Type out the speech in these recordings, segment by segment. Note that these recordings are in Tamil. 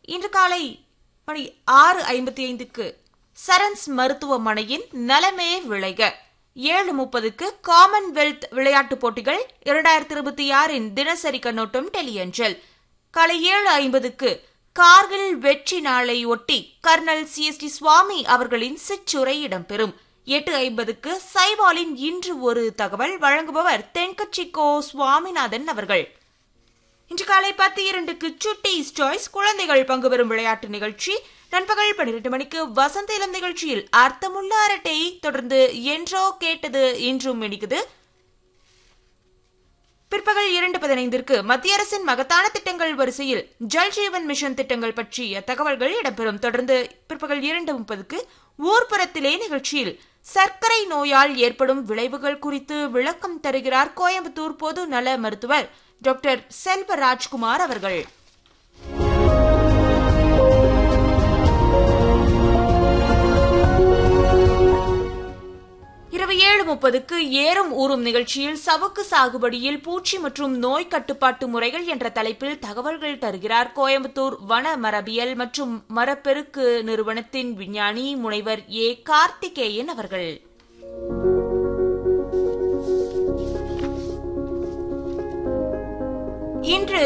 இன்று காலை மணி ஆறு ஐம்பத்தி ஐந்துக்கு சரன்ஸ் மருத்துவமனையின் நலமே விளைக ஏழு முப்பதுக்கு காமன்வெல்த் விளையாட்டுப் போட்டிகள் இரண்டாயிரத்தி இருபத்தி ஆறின் தினசரி கண்ணோட்டம் டெலியஞ்சல் காலை ஏழு ஐம்பதுக்கு கார்கில் வெற்றி நாளை ஒட்டி colonel C S D Swamy அவர்களின் சிற்றுரை இடம்பெறும் எட்டு ஐம்பதுக்கு சைபாலின் இன்று ஒரு தகவல் வழங்குபவர் தென்கட்சி கோ சுவாமிநாதன் அவர்கள் இன்று காலை பத்து இரண்டுக்கு சுட்டி சாய்ஸ் குழந்தைகள் பங்கு பெறும் விளையாட்டு நிகழ்ச்சி நண்பகல் பன்னிரண்டு மணிக்கு வசந்த இளம் நிகழ்ச்சியில் அர்த்தமுள்ள அரட்டை தொடர்ந்து என்றோ கேட்டது இன்றும் இனிக்குது பிற்பகல் இரண்டு பதினைந்திற்கு மத்திய அரசின் மகத்தான திட்டங்கள் வரிசையில் ஜல் ஜீவன் மிஷன் திட்டங்கள் பற்றிய தகவல்கள் இடம்பெறும் தொடர்ந்து பிற்பகல் இரண்டு முப்பதுக்கு ஊர்ப்புறத்திலே நிகழ்ச்சியில் சர்க்கரை நோயால் ஏற்படும் விளைவுகள் குறித்து விளக்கம் தருகிறார் கோயம்புத்தூர் பொது நல மருத்துவர் டாக்டர் செல்வராஜ்குமார் அவர்கள் இரவு ஏழு முப்பதுக்கு ஏறும் ஊறும் நிகழ்ச்சியில் சவுக்கு சாகுபடியில் பூச்சி மற்றும் நோய் கட்டுப்பாட்டு முறைகள் என்ற தலைப்பில் தகவல்கள் தருகிறார் கோயம்புத்தூர் வன மரபியல் மற்றும் மரப்பெருக்கு நிறுவனத்தின் விஞ்ஞானி முனைவர் ஏ கார்த்திகேயன் அவர்கள் இன்று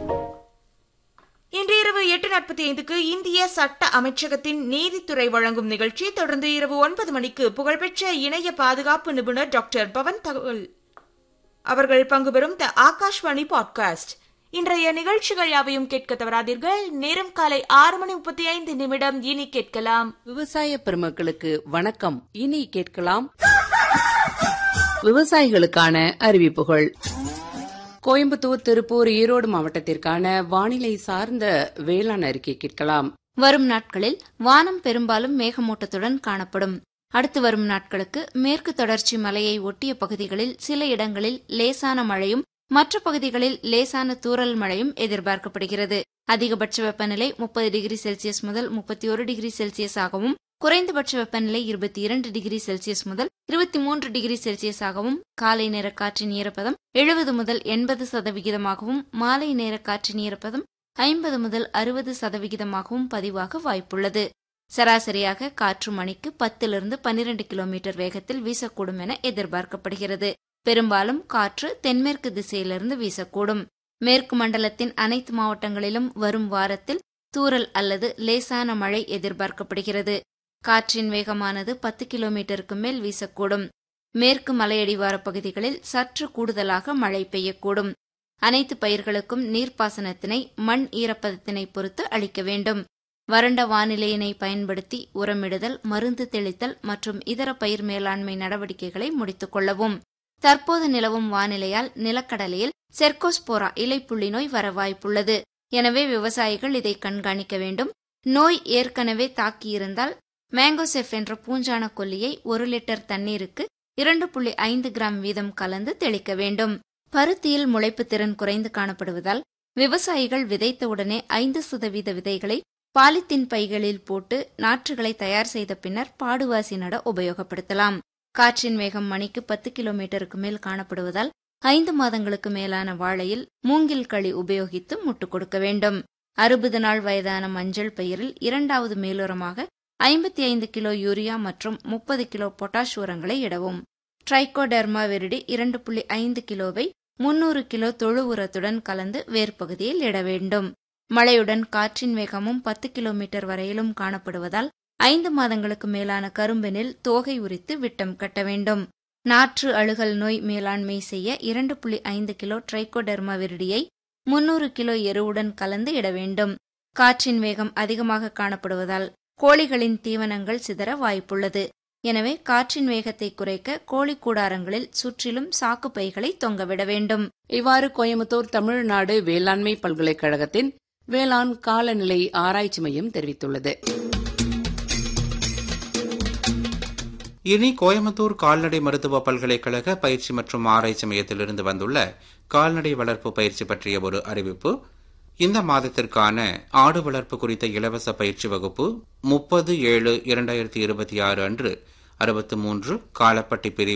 இன்று இரவு எட்டு நாற்பத்தி ஐந்துக்கு இந்திய சட்ட அமைச்சகத்தின் நீதித்துறை வழங்கும் நிகழ்ச்சி தொடர்ந்து இரவு ஒன்பது மணிக்கு புகழ்பெற்ற இணைய பாதுகாப்பு நிபுணர் டாக்டர் பவன் தகவல் அவர்கள் பங்கு பெறும் த ஆகாஷ்வாணி பாட்காஸ்ட் இன்றைய நிகழ்ச்சிகள் யாவையும் கேட்க தவறாதீர்கள் நேரம் காலை ஆறு மணி முப்பத்தி ஐந்து நிமிடம் இனி கேட்கலாம் விவசாய பெருமக்களுக்கு வணக்கம் இனி கேட்கலாம் விவசாயிகளுக்கான அறிவிப்புகள் கோயம்புத்தூர் திருப்பூர் ஈரோடு மாவட்டத்திற்கான வானிலை சார்ந்த வேளாண் அறிக்கை கேட்கலாம் வரும் நாட்களில் வானம் பெரும்பாலும் மேகமூட்டத்துடன் காணப்படும் அடுத்து வரும் நாட்களுக்கு மேற்கு தொடர்ச்சி மலையை ஒட்டிய பகுதிகளில் சில இடங்களில் லேசான மழையும் மற்ற பகுதிகளில் லேசான தூறல் மழையும் எதிர்பார்க்கப்படுகிறது அதிகபட்ச வெப்பநிலை முப்பது டிகிரி செல்சியஸ் முதல் முப்பத்தி ஒரு டிகிரி செல்சியஸ் ஆகவும் குறைந்தபட்ச வெப்பநிலை இருபத்தி இரண்டு டிகிரி செல்சியஸ் முதல் இருபத்தி மூன்று டிகிரி செல்சியஸ் ஆகவும் காலை நேர காற்றின் ஈரப்பதம் எழுபது முதல் எண்பது சதவிகிதமாகவும் மாலை நேர காற்றின் ஈரப்பதம் ஐம்பது முதல் அறுபது சதவிகிதமாகவும் பதிவாக வாய்ப்புள்ளது சராசரியாக காற்று மணிக்கு பத்திலிருந்து பன்னிரண்டு கிலோமீட்டர் வேகத்தில் வீசக்கூடும் என எதிர்பார்க்கப்படுகிறது பெரும்பாலும் காற்று தென்மேற்கு திசையிலிருந்து வீசக்கூடும் மேற்கு மண்டலத்தின் அனைத்து மாவட்டங்களிலும் வரும் வாரத்தில் தூறல் அல்லது லேசான மழை எதிர்பார்க்கப்படுகிறது காற்றின் வேகமானது பத்து கிலோமீட்டருக்கு மேல் வீசக்கூடும் மேற்கு மலையடிவார பகுதிகளில் சற்று கூடுதலாக மழை பெய்யக்கூடும் அனைத்து பயிர்களுக்கும் நீர்ப்பாசனத்தினை மண் ஈரப்பதத்தினை பொறுத்து அளிக்க வேண்டும் வறண்ட வானிலையினை பயன்படுத்தி உரமிடுதல் மருந்து தெளித்தல் மற்றும் இதர பயிர் மேலாண்மை நடவடிக்கைகளை முடித்துக் கொள்ளவும் தற்போது நிலவும் வானிலையால் நிலக்கடலையில் செர்கோஸ்போரா இலைப்புள்ளி நோய் வர வாய்ப்புள்ளது எனவே விவசாயிகள் இதை கண்காணிக்க வேண்டும் நோய் ஏற்கனவே தாக்கியிருந்தால் மேங்கோசெஃப் என்ற பூஞ்சான கொல்லியை ஒரு லிட்டர் தண்ணீருக்கு இரண்டு புள்ளி ஐந்து கிராம் வீதம் கலந்து தெளிக்க வேண்டும் பருத்தியில் முளைப்பு திறன் குறைந்து காணப்படுவதால் விவசாயிகள் விதைத்தவுடனே ஐந்து சதவீத விதைகளை பாலித்தீன் பைகளில் போட்டு நாற்றுகளை தயார் செய்த பின்னர் பாடுவாசி நட உபயோகப்படுத்தலாம் காற்றின் வேகம் மணிக்கு பத்து கிலோமீட்டருக்கு மேல் காணப்படுவதால் ஐந்து மாதங்களுக்கு மேலான வாழையில் மூங்கில் களி உபயோகித்து முட்டு கொடுக்க வேண்டும் அறுபது நாள் வயதான மஞ்சள் பயிரில் இரண்டாவது மேலுரமாக ஐம்பத்தி ஐந்து கிலோ யூரியா மற்றும் முப்பது கிலோ பொட்டாஷ் உரங்களை இடவும் ட்ரைகோடெர்மா வெரிடி இரண்டு புள்ளி ஐந்து கிலோவை முன்னூறு கிலோ தொழு உரத்துடன் கலந்து வேர்ப்பகுதியில் இட வேண்டும் மழையுடன் காற்றின் வேகமும் பத்து கிலோமீட்டர் வரையிலும் காணப்படுவதால் ஐந்து மாதங்களுக்கு மேலான கரும்பினில் தோகை உரித்து விட்டம் கட்ட வேண்டும் நாற்று அழுகல் நோய் மேலாண்மை செய்ய இரண்டு புள்ளி ஐந்து கிலோ ட்ரைகோடெர்மா விரிடியை முன்னூறு கிலோ எருவுடன் கலந்து இட வேண்டும் காற்றின் வேகம் அதிகமாக காணப்படுவதால் கோழிகளின் தீவனங்கள் சிதற வாய்ப்புள்ளது எனவே காற்றின் வேகத்தை குறைக்க கோழி கூடாரங்களில் சுற்றிலும் சாக்கு பைகளை தொங்கவிட வேண்டும் இவ்வாறு கோயம்புத்தூர் தமிழ்நாடு வேளாண்மை பல்கலைக்கழகத்தின் வேளாண் காலநிலை ஆராய்ச்சி மையம் தெரிவித்துள்ளது இனி கோயம்புத்தூர் கால்நடை மருத்துவ பல்கலைக்கழக பயிற்சி மற்றும் ஆராய்ச்சி மையத்திலிருந்து வந்துள்ள கால்நடை வளர்ப்பு பயிற்சி பற்றிய ஒரு அறிவிப்பு இந்த மாதத்திற்கான ஆடு வளர்ப்பு குறித்த இலவச பயிற்சி வகுப்பு முப்பது ஏழு இரண்டாயிரத்தி இருபத்தி ஆறு அன்று அறுபத்து மூன்று காலப்பட்டி பிரிவு